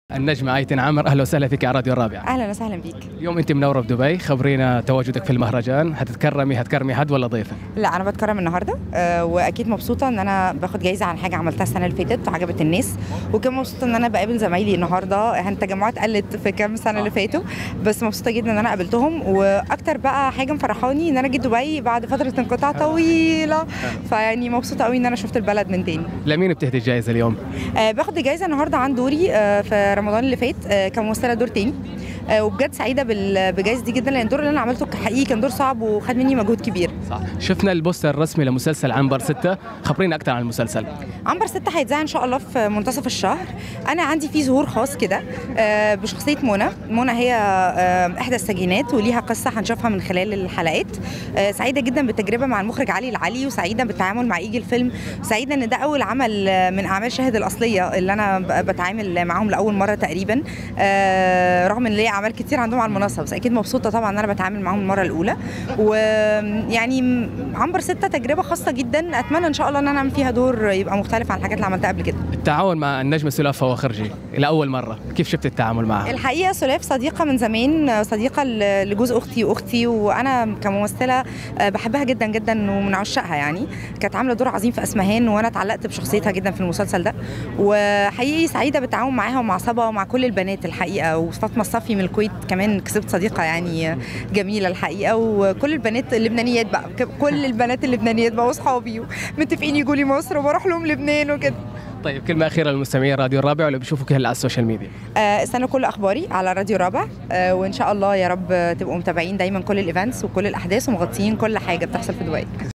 النجمة آيتن عامر أهلا وسهلا فيك على راديو الرابع اهلا وسهلا بيك اليوم أنت منورة في دبي خبرينا تواجدك في المهرجان هتتكرمي هتكرمي حد ولا ضيفة لا انا بتكرم النهارده آه واكيد مبسوطه ان انا باخد جايزه عن حاجه عملتها السنه اللي فاتت وعجبت الناس وكمان مبسوطه ان انا بقابل زمايلي النهارده احنا التجمعات قلت في كام سنه اللي فاتوا بس مبسوطه جدا ان انا قابلتهم واكتر بقى حاجه مفرحاني ان انا جيت دبي بعد فتره انقطاع طويله فيعني مبسوطه قوي ان انا شفت البلد من تاني لمين بتهدي الجائزة اليوم؟ آه باخد الجايزه النهارده عن دوري آه في رمضان اللي فات آه كممثله دور تاني آه وبجد سعيده بال- بالجائزه دي جدا لان الدور اللي انا عملته حقيقي كان دور صعب وخد مني مجهود كبير صح شفنا البوستر الرسمي لمسلسل عنبر ستة خبرينا أكثر عن المسلسل عنبر ستة هيتذاع ان شاء الله في منتصف الشهر انا عندي فيه ظهور خاص كده آه، بشخصيه منى منى هي آه، احدى السجينات وليها قصه هنشوفها من خلال الحلقات آه، سعيده جدا بالتجربه مع المخرج علي العلي وسعيده بالتعامل مع ايجي الفيلم سعيده ان ده اول عمل آه، من اعمال شاهد الاصليه اللي انا ب- بتعامل معاهم لاول مره تقريبا آه، رغم ان ليا اعمال كتير عندهم على المنصه بس اكيد مبسوطه طبعا ان انا بتعامل معاهم المره الاولى ويعني عنبر ستة تجربه خاصه جدا اتمنى ان شاء الله ان انا اعمل فيها دور يبقى مختلف عن الحاجات اللي عملتها قبل كده التعاون مع النجمة سلاف فواخرجي لأول مرة كيف شفت التعامل معها؟ الحقيقه سلاف صديقه من زمان صديقه ل- لجوز اختي واختي وانا كممثله آه، بحبها جدا جدا ومن عشاقها يعني كانت عامله دور عظيم في اسمهان وانا اتعلقت بشخصيتها جدا في المسلسل ده وحقيقي سعيده بالتعاون معاها ومع صبا ومع كل البنات الحقيقه وفاطمه الصفي من الكويت كمان كسبت صديقه يعني جميله الحقيقه وكل البنات اللبنانيات بقى ك- كل البنات اللبنانيات بقى واصحابي متفقين يجوا لي مصر وبروح لهم لبنان وكده طيب كلمة أخيرة للمستمعين راديو الرابع واللي بيشوفوك هلا على السوشيال ميديا آه، استنوا كل اخباري على راديو رابع آه، وان شاء الله يا رب تبقوا متابعين دايما كل الايفنتس وكل الاحداث ومغطيين كل حاجه بتحصل في دبي